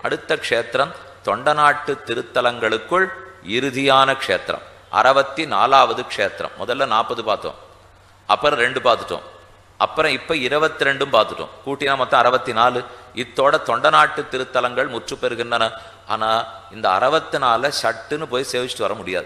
அடுத்த க்ஷேத்திரம் தொண்டநாட்டு திருத்தலங்களுக்குள் இறுதியான க்ஷேத்திரம் அறுபத்தி நாலாவது க்ஷேத்திரம் முதல்ல நாற்பது பார்த்தோம் அப்புறம் ரெண்டு பார்த்துட்டோம் அப்புறம் இப்ப இருபத்தி ரெண்டும் பார்த்துட்டோம் கூட்டினா மொத்தம் அறுபத்தி நாலு இத்தோட தொண்டநாட்டு திருத்தலங்கள் முற்று பெறுகின்றன ஆனா இந்த அறுபத்தி நால சட்டுன்னு போய் சேவிச்சுட்டு வர முடியாது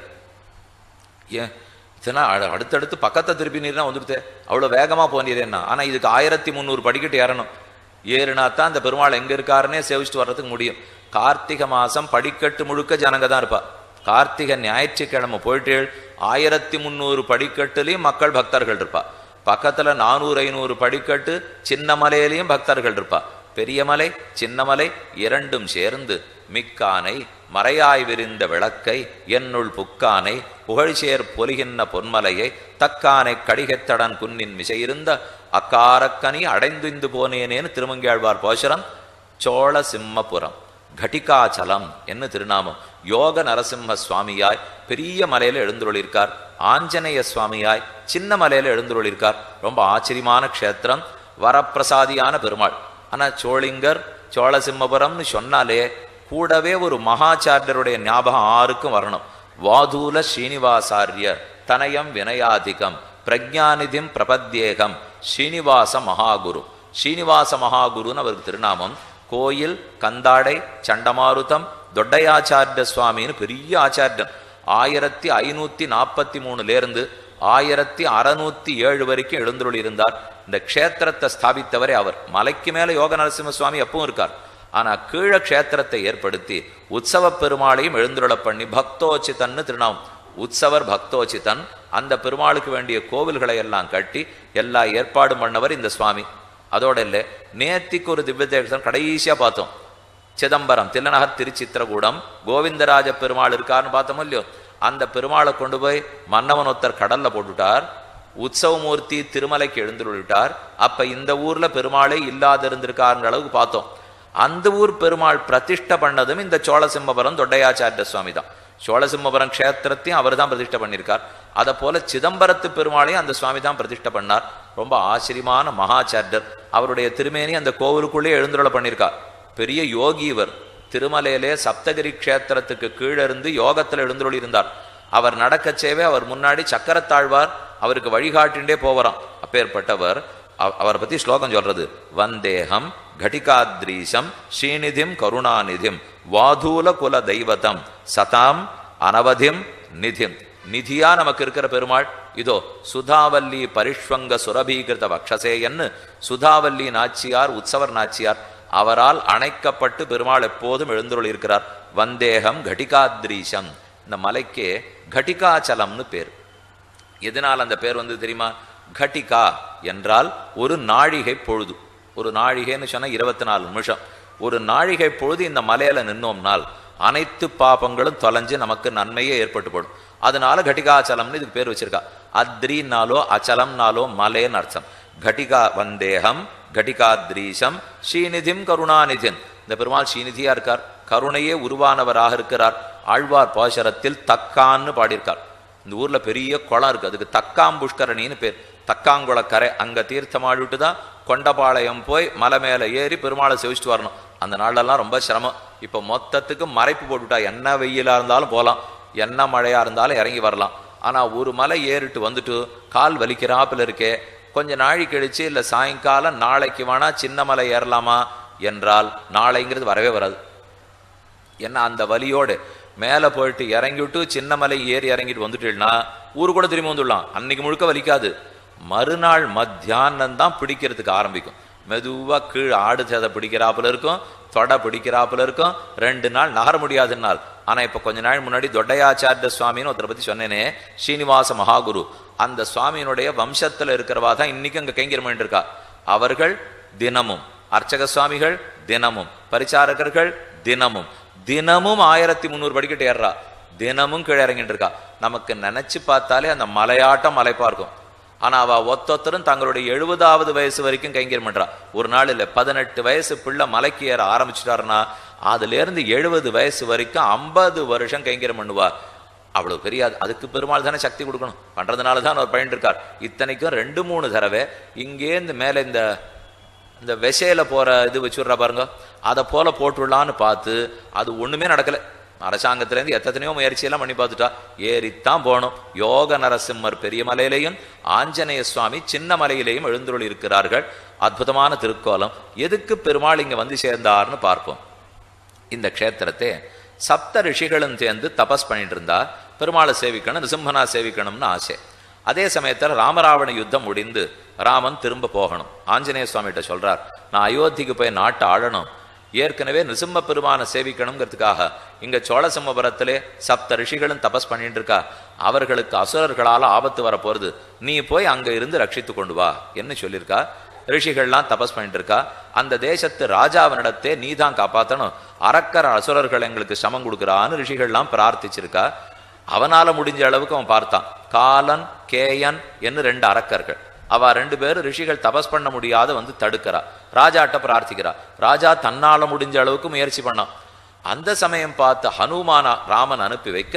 ஏன் இதெல்லாம் அடு- அடுத்தடுத்து பக்கத்தை திருப்பி நீர்னா வந்துடுதே அவ்வளோ வேகமாக போனீரேன்னா ஆனால் இதுக்கு ஆயிரத்தி முந்நூறு படிக்கட்டு ஏறணும் ஏறுனா தான் அந்த பெருமாள் எங்கே இருக்காருன்னே சேவிச்சுட்டு வர்றதுக்கு முடியும் கார்த்திகை மாதம் படிக்கட்டு முழுக்க ஜனங்க தான் இருப்பா கார்த்திகை ஞாயிற்றுக்கிழமை போயிட்டு ஆயிரத்தி முந்நூறு படிக்கட்டுலேயும் மக்கள் பக்தர்கள் இருப்பா பக்கத்துல நானூறு ஐநூறு படிக்கட்டு சின்ன மலையிலையும் பக்தர்கள் இருப்பா பெரிய மலை சின்ன மலை இரண்டும் சேர்ந்து மிக்கானை மறையாய் விரிந்த விளக்கை என்னுள் புக்கானை புகழ்சேர் பொலிகின்ற பொன்மலையை தக்கானை கடிகத்தடன் குன்னின் மிசையிருந்த அக்காரக்கனி அடைந்துந்து போனேனேன்னு திருமங்கியாழ்வார் போஷரம் சோழ சிம்மபுரம் கட்டிகாச்சலம் என்ன திருநாமம் யோக நரசிம்ம சுவாமியாய் பெரிய மலையில எழுந்துருளிருக்கார் ஆஞ்சநேய சுவாமியாய் சின்ன மலையில எழுந்துருளிருக்கார் ரொம்ப ஆச்சரியமான க்ஷேத்திரம் வரப்பிரசாதியான பெருமாள் ஆனா சோழிங்கர் சோழசிம்மபுரம்னு சொன்னாலே கூடவே ஒரு மகாச்சாரியருடைய ஞாபகம் ஆருக்கும் வரணும் வாதூல ஸ்ரீனிவாசாரியர் தனயம் வினயாதிகம் பிரஜாநிதிம் பிரபத்யேகம் ஸ்ரீனிவாச மகாகுரு ஸ்ரீனிவாச மகாகுருன்னு அவருக்கு திருநாமம் கோயில் கந்தாடை சண்டமாருதம் தொட்டையாச்சாரிய சுவாமின்னு பெரிய ஆச்சாரியன் ஆயிரத்தி ஐநூத்தி நாற்பத்தி மூணுலேருந்து ஆயிரத்தி அறநூத்தி ஏழு வரைக்கும் எழுந்துருள் இருந்தார் இந்த க்ஷேத்திரத்தை ஸ்தாபித்தவரே அவர் மலைக்கு மேல யோக நரசிம்ம சுவாமி எப்பவும் இருக்கார் ஆனா கீழ க்ஷேத்திரத்தை ஏற்படுத்தி உற்சவ பெருமாளையும் எழுந்துருள பண்ணி பக்தோச்சிதன்னு திருநாமம் உற்சவர் பக்தோச்சிதன் அந்த பெருமாளுக்கு வேண்டிய கோவில்களை எல்லாம் கட்டி எல்லா ஏற்பாடும் பண்ணவர் இந்த சுவாமி அதோட இல்லை நேத்திக்கு ஒரு திவ்ய தேசம் கடைசியா பார்த்தோம் சிதம்பரம் தில்லநகர் திருச்சித்திரகூடம் கோவிந்தராஜ பெருமாள் இருக்காருன்னு பார்த்தோமோ இல்லையோ அந்த பெருமாளை கொண்டு போய் மன்னவன் ஒருத்தர் கடல்ல போட்டுட்டார் உற்சவமூர்த்தி திருமலைக்கு எழுந்துள்ளார் அப்ப இந்த ஊர்ல பெருமாளே இல்லாத இருந்திருக்காருன்ற அளவுக்கு பார்த்தோம் அந்த ஊர் பெருமாள் பிரதிஷ்டை பண்ணதும் இந்த சோழசிம்மபுரம் தொட்டையாச்சாரிய சுவாமி தான் சோழசிம்மபுரம் க்ஷேத்திரத்தையும் அவர் தான் பிரதிஷ்டை பண்ணியிருக்கார் அதை போல சிதம்பரத்து பெருமாளையும் அந்த சுவாமி தான் பிரதிஷ்டை பண்ணார் ரொம்ப ஆச்சரியமான மகாச்சாரியர் அவருடைய திருமேனி அந்த கோவிலுக்குள்ளே எழுந்துருள பண்ணியிருக்கார் பெரிய யோகி இவர் திருமலையிலே சப்தகிரி க்ஷேத்திரத்துக்கு கீழே இருந்து யோகத்தில் எழுந்துருளி இருந்தார் அவர் நடக்கச்சேவே அவர் முன்னாடி சக்கரத்தாழ்வார் அவருக்கு வழிகாட்டின்றே போவராம் அப்பேற்பட்டவர் அவ- அவரை பத்தி ஸ்லோகம் சொல்றது வந்தேகம் கட்டிகாத்ரீசம் ஸ்ரீநிதிம் கருணாநிதிம் வாதூல குல தெய்வதம் சதாம் அனவதிம் நிதிம் நிதியா நமக்கு இருக்கிற பெருமாள் இதோ சுதாவல்லி பரிஷ்வங்க சுரபீகிருத வக்ஷசேயன்னு சுதாவல்லி நாச்சியார் உற்சவர் நாச்சியார் அவரால் அணைக்கப்பட்டு பெருமாள் எப்போதும் எழுந்துருள் இருக்கிறார் வந்தேகம் கட்டிகாத்ரீசம் இந்த மலைக்கே கட்டிகாச்சலம்னு பேர் எதனால் அந்த பேர் வந்து தெரியுமா கட்டிகா என்றால் ஒரு நாழிகை பொழுது ஒரு நாழிகைன்னு சொன்னா இருபத்தி நாலு நிமிஷம் ஒரு நாழிகை பொழுது இந்த மலையில நின்னோம்னால் அனைத்து பாபங்களும் தொலைஞ்சு நமக்கு நன்மையே ஏற்பட்டு போடும் அதனால கட்டிகாச்சலம்னு இதுக்கு பேர் வச்சிருக்கா அத்ரினாலோ அச்சலம்னாலோ மலைன்னு அர்த்தம் கட்டிகா வந்தேகம் கட்டிகாத்ரீசம் ஸ்ரீநிதிம் கருணாநிதின் இந்த பெருமாள் ஸ்ரீநிதியா இருக்கார் கருணையே உருவானவராக இருக்கிறார் ஆழ்வார் பாசரத்தில் தக்கான்னு பாடியிருக்கார் இந்த ஊர்ல பெரிய குளம் இருக்கு அதுக்கு தக்காம் புஷ்கரணின்னு பேர் தக்காங்குள கரை அங்க தீர்த்தமாடிட்டு தான் கொண்டபாளையம் போய் மலை மேல ஏறி பெருமாளை செவிச்சுட்டு வரணும் அந்த நாளெல்லாம் ரொம்ப சிரமம் இப்ப மொத்தத்துக்கு மறைப்பு போட்டுட்டா என்ன வெயிலா இருந்தாலும் போகலாம் என்ன மழையா இருந்தாலும் இறங்கி வரலாம் ஆனா ஒரு மலை ஏறிட்டு வந்துட்டு கால் வலிக்கிறாப்புல இருக்கே கொஞ்ச நாழி கழிச்சு இல்ல சாயங்காலம் நாளைக்கு வேணா சின்ன மலை ஏறலாமா என்றால் நாளைங்கிறது வரவே வராது ஏன்னா அந்த வலியோடு மேலே போயிட்டு இறங்கிவிட்டு சின்ன மலை ஏறி இறங்கிட்டு வந்துட்டீங்கன்னா ஊரு கூட திரும்பி வந்துடலாம் அன்னைக்கு முழுக்க வலிக்காது மறுநாள் மத்தியானம் தான் பிடிக்கிறதுக்கு ஆரம்பிக்கும் மெதுவா கீழ் ஆடு சேதை பிடிக்கிறாப்புல இருக்கும் தொடை பிடிக்கிறாப்புல இருக்கும் ரெண்டு நாள் நகர முடியாத நாள் ஆனா இப்ப கொஞ்ச நாள் முன்னாடி தொட்டையாச்சாரிய சுவாமின்னு ஒருத்தரை பத்தி சொன்னேனே ஸ்ரீனிவாச மகாகுரு அந்த சுவாமியினுடைய வம்சத்துல இருக்கிறவா தான் இன்னைக்கு அங்க கைங்கரம் பண்ணிட்டு இருக்கா அவர்கள் தினமும் அர்ச்சக சுவாமிகள் தினமும் பரிச்சாரகர்கள் தினமும் தினமும் ஆயிரத்தி முந்நூறு படிக்கட்டு ஏறுறா தினமும் கீழே இறங்கிட்டு இருக்கா நமக்கு நினைச்சு பார்த்தாலே அந்த மலையாட்டம் மலைப்பா இருக்கும் ஆனா அவ ஒத்தொத்தரும் தங்களுடைய எழுபதாவது வயசு வரைக்கும் கைங்கரியம் பண்றா ஒரு நாள் இல்ல பதினெட்டு வயசு பிள்ளை மலைக்கு ஏற ஆரம்பிச்சுட்டாருன்னா அதுல இருந்து எழுபது வயசு வரைக்கும் ஐம்பது வருஷம் கைங்கரியம் பண்ணுவா அவ்வளவு பெரிய அது- அதுக்கு பெருமாள் தானே சக்தி கொடுக்கணும் பண்றதுனால தான் அவர் பயன் இருக்கார் இத்தனைக்கும் ரெண்டு மூணு தடவை இங்கேருந்து மேல இந்த இந்த விசையில போற இது வச்சுடுறா பாருங்க அதை போல போட்டுடலான்னு பார்த்து அது ஒண்ணுமே நடக்கல அரசாங்கத்திலேருந்து எத்தனையோ முயற்சியெல்லாம் பண்ணி பார்த்துட்டா ஏறித்தான் போகணும் யோக நரசிம்மர் பெரிய மலையிலையும் ஆஞ்சநேய சுவாமி சின்ன மலையிலையும் எழுந்துருள் இருக்கிறார்கள் அற்புதமான திருக்கோலம் எதுக்கு பெருமாள் இங்க வந்து சேர்ந்தார்னு பார்ப்போம் இந்த க்ஷேத்திரத்தை சப்த ரிஷிகளும் சேர்ந்து தபஸ் பண்ணிட்டு இருந்தா பெருமாளை சேவிக்கணும் நிருசிம்மனா சேவிக்கணும்னு ஆசை அதே சமயத்தில் ராமராவண யுத்தம் முடிந்து ராமன் திரும்ப போகணும் ஆஞ்சநேய சுவாமிகிட்ட சொல்றார் நான் அயோத்திக்கு போய் நாட்டை ஆளணும் ஏற்கனவே நிருசிம்ம பெருமானை சேவிக்கணுங்கிறதுக்காக இங்க சோழசிம்மபுரத்திலே சப்த ரிஷிகளும் தபஸ் பண்ணிட்டு இருக்கா அவர்களுக்கு அசுரர்களால ஆபத்து வர போறது நீ போய் அங்க இருந்து ரட்சித்து கொண்டு வா என்ன சொல்லியிருக்கா ரிஷிகள்லாம் தபஸ் பண்ணிட்டு இருக்கா அந்த தேசத்து ராஜாவினிடத்தே நீ தான் காப்பாத்தணும் அரக்கர அசுரர்கள் எங்களுக்கு சமம் கொடுக்குறான்னு ரிஷிகள்லாம் பிரார்த்திச்சிருக்கா அவனால முடிஞ்ச அளவுக்கு அவன் பார்த்தான் காலன் கேயன் என்று ரெண்டு அரக்கர்கள் அவ ரெண்டு பேரும் ரிஷிகள் தபஸ் பண்ண முடியாத வந்து தடுக்கிறா ராஜாட்ட பிரார்த்திக்கிறா ராஜா தன்னால முடிஞ்ச அளவுக்கு முயற்சி பண்ணான் அந்த சமயம் பார்த்து ஹனுமானா ராமன் அனுப்பி வைக்க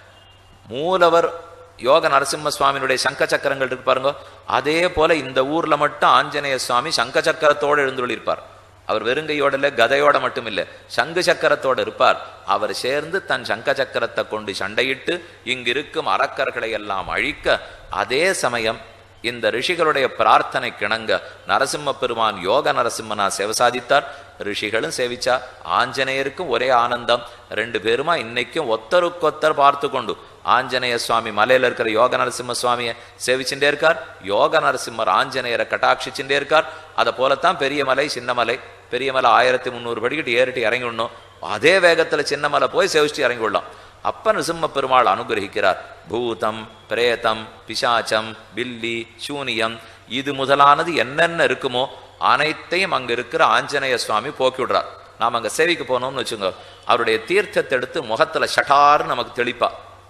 மூலவர் யோக நரசிம்ம சுவாமியினுடைய சங்க சக்கரங்கள் இருக்கு பாருங்க அதே போல இந்த ஊர்ல மட்டும் ஆஞ்சநேய சுவாமி சங்க சக்கரத்தோடு எழுந்துள்ளிருப்பார் அவர் வெறுங்கையோட இல்ல கதையோட மட்டும் இல்ல சங்கு சக்கரத்தோடு இருப்பார் அவர் சேர்ந்து தன் சங்க சக்கரத்தை கொண்டு சண்டையிட்டு இங்கிருக்கும் அரக்கர்களை எல்லாம் அழிக்க அதே சமயம் இந்த ரிஷிகளுடைய பிரார்த்தனை கிணங்க நரசிம்ம பெருமான் யோக நரசிம்மனா சேவை சாதித்தார் ரிஷிகளும் சேவிச்சா ஆஞ்சநேயருக்கும் ஒரே ஆனந்தம் ரெண்டு பேருமா இன்னைக்கும் ஒத்தருக்கொத்தர் பார்த்து கொண்டு ஆஞ்சநேய சுவாமி மலையில இருக்கிற யோக நரசிம்ம சுவாமியை சேவிச்சுட்டே இருக்கார் யோக நரசிம்மர் ஆஞ்சநேயரை கட்டாட்சிச்சுட்டே இருக்கார் அதை போலத்தான் பெரிய மலை சின்ன மலை பெரிய மலை ஆயிரத்தி முந்நூறு படிக்கிட்டு ஏறிட்டு இறங்கி விடணும் அதே வேகத்துல சின்ன மலை போய் சேவிச்சுட்டு இறங்கி விடலாம் அப்ப நிருசிம்ம பெருமாள் அனுகிரகிக்கிறார் பூதம் பிரேதம் பிசாச்சம் பில்லி சூனியம் இது முதலானது என்னென்ன இருக்குமோ அனைத்தையும் அங்க இருக்கிற ஆஞ்சநேய சுவாமி போக்கி விடுறார் நாம் அங்க சேவிக்க போனோம்னு வச்சுங்க அவருடைய தீர்த்தத்தை எடுத்து முகத்துல ஷட்டார்னு நமக்கு தெளிப்பா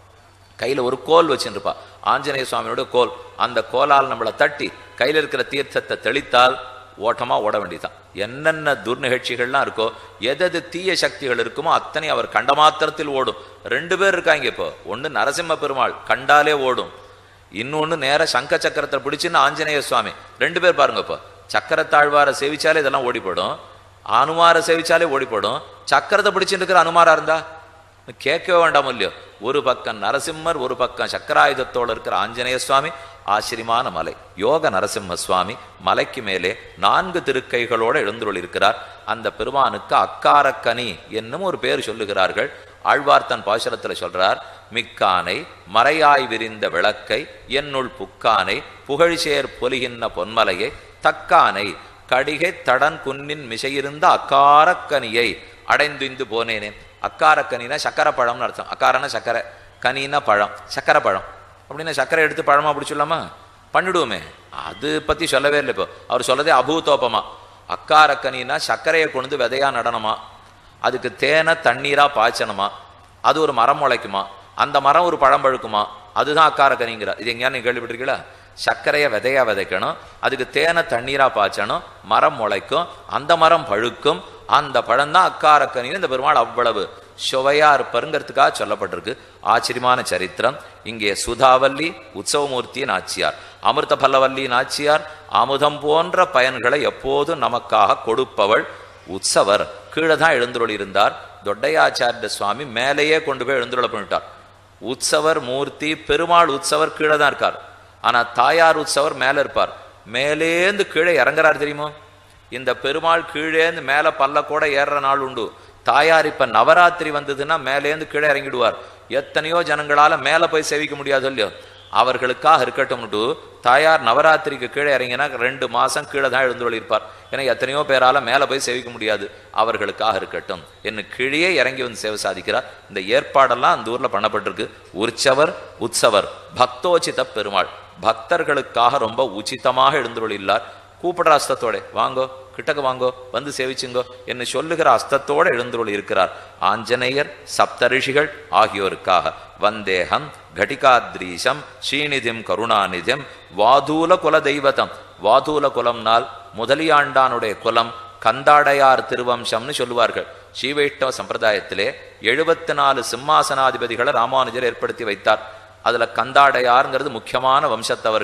கையில ஒரு கோல் வச்சுருப்பா ஆஞ்சநேய சுவாமியோட கோல் அந்த கோலால் நம்மளை தட்டி கையில இருக்கிற தீர்த்தத்தை தெளித்தால் ஓட்டமா ஓட வேண்டியதுதான் என்னென்ன துர்நிகழ்ச்சிகள்லாம் இருக்கோ எதது தீய சக்திகள் இருக்குமோ அத்தனை அவர் கண்ட மாத்திரத்தில் ஓடும் ரெண்டு பேர் இருக்காங்க இப்போ ஒண்ணு நரசிம்ம பெருமாள் கண்டாலே ஓடும் இன்னொன்னு நேர சங்க சக்கரத்தை பிடிச்சுன்னு ஆஞ்சநேய சுவாமி ரெண்டு பேர் பாருங்க இப்போ சக்கரத்தாழ்வாரை சேவிச்சாலே இதெல்லாம் ஓடிப்படும் அனுமாரை சேவிச்சாலே ஓடிப்படும் சக்கரத்தை பிடிச்சிட்டு இருக்கிற அனுமாரா இருந்தா கேட்கவே வேண்டாம் இல்லையோ ஒரு பக்கம் நரசிம்மர் ஒரு பக்கம் சக்கராயுதத்தோடு இருக்கிற ஆஞ்சநேய சுவாமி ஆச்சரியமான மலை யோக நரசிம்ம சுவாமி மலைக்கு மேலே நான்கு திருக்கைகளோடு எழுந்துருள் இருக்கிறார் அந்த பெருமானுக்கு அக்காரக்கனி என்னும் ஒரு பேர் சொல்லுகிறார்கள் ஆழ்வார் தன் பாசுரத்துல சொல்றார் மிக்கானை மறையாய் விரிந்த விளக்கை என்னுள் புக்கானை புகழ்சேர் பொலிகின்ற பொன்மலையை தக்கானை கடிகை தடன் குன்னின் மிசையிருந்த அக்காரக்கனியை அடைந்துந்து போனேனே அக்காரக்கனினா சக்கரை பழம்னு அர்த்தம் அக்காரனா சக்கரை கனினா பழம் சக்கரை பழம் அப்படின்னா சக்கரை எடுத்து பழமா பிடிச்சிடலாமா பண்ணிடுவோமே அது பத்தி சொல்லவே இல்லை இப்போ அவர் சொல்லதே அபூதோபமா அக்காரக்கனினா சர்க்கரையை கொண்டு விதையா நடனமா அதுக்கு தேனை தண்ணீரா பாய்ச்சணுமா அது ஒரு மரம் முளைக்குமா அந்த மரம் ஒரு பழம் பழுக்குமா அதுதான் அக்காரக்கனிங்கிறார் இது எங்கேயா நீங்க கேள்விப்பட்டிருக்கீங்களா சர்க்கரையை விதையா விதைக்கணும் அதுக்கு தேனை தண்ணீரா பாய்ச்சணும் மரம் முளைக்கும் அந்த மரம் பழுக்கும் அந்த பழம் தான் அக்காரக்கனின்னு இந்த பெருமாள் அவ்வளவு சுவையா இருப்பாருங்கிறதுக்காக சொல்லப்பட்டிருக்கு ஆச்சரியமான சரித்திரம் இங்கே சுதாவல்லி உற்சவமூர்த்தி நாச்சியார் அமிர்த பல்லவல்லி நாச்சியார் அமுதம் போன்ற பயன்களை எப்போதும் நமக்காக கொடுப்பவள் உற்சவர் கீழே தான் எழுந்துருள் இருந்தார் தொட்டையாச்சாரிய சுவாமி மேலேயே கொண்டு போய் எழுந்துருள பண்ணிட்டார் உற்சவர் மூர்த்தி பெருமாள் உற்சவர் கீழே தான் இருக்கார் ஆனா தாயார் உற்சவர் மேல இருப்பார் மேலேந்து கீழே இறங்குறார் தெரியுமோ இந்த பெருமாள் கீழேந்து மேல பல்ல கூட ஏறுற நாள் உண்டு தாயார் இப்ப நவராத்திரி வந்ததுன்னா மேலேந்து கீழே இறங்கிடுவார் எத்தனையோ ஜனங்களால மேல போய் சேவிக்க முடியாது இல்லையோ அவர்களுக்காக இருக்கட்டும்னுட்டு தாயார் நவராத்திரிக்கு கீழே இறங்கினா ரெண்டு மாசம் கீழே தான் எழுந்துள்ளிருப்பார் ஏன்னா எத்தனையோ பேரால மேல போய் சேவிக்க முடியாது அவர்களுக்காக இருக்கட்டும் என்ன கீழே இறங்கி வந்து சேவை சாதிக்கிறார் இந்த ஏற்பாடெல்லாம் அந்த ஊர்ல பண்ணப்பட்டிருக்கு உற்சவர் உற்சவர் பக்தோச்சித பெருமாள் பக்தர்களுக்காக ரொம்ப உச்சிதமாக எழுந்துள்ளார் கூப்பிடுற அஸ்தத்தோட வாங்கோ கிட்டக்கு வாங்கோ வந்து சேவிச்சுங்கோ என்று சொல்லுகிற அஸ்தத்தோட எழுந்துருள் இருக்கிறார் ஆஞ்சநேயர் சப்தரிஷிகள் ஆகியோருக்காக வந்தேகம் கடிகாத்ரீசம் ஸ்ரீநிதிம் கருணாநிதிம் வாதூல குல தெய்வதம் வாதூல குலம்னால் முதலியாண்டானுடைய குலம் கந்தாடையார் திருவம்சம்னு சொல்லுவார்கள் ஸ்ரீவைஷ்ணவ சம்பிரதாயத்திலே எழுபத்தி நாலு சிம்மாசனாதிபதிகளை ராமானுஜர் ஏற்படுத்தி வைத்தார் அதுல கந்தாடையாருங்கிறது முக்கியமான வம்சத்தவர்கள்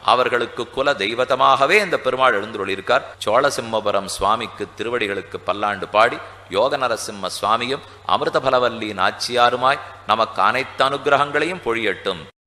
அவர்களுக்கு குல தெய்வதமாகவே இந்த பெருமாள் எழுந்துள்ளிருக்கார் சோழசிம்மபுரம் சுவாமிக்கு திருவடிகளுக்கு பல்லாண்டு பாடி யோக நரசிம்ம சுவாமியும் அமிர்தபலவல்லி நாச்சியாருமாய் நமக்கு அனைத்து அனுகிரகங்களையும் பொழியட்டும்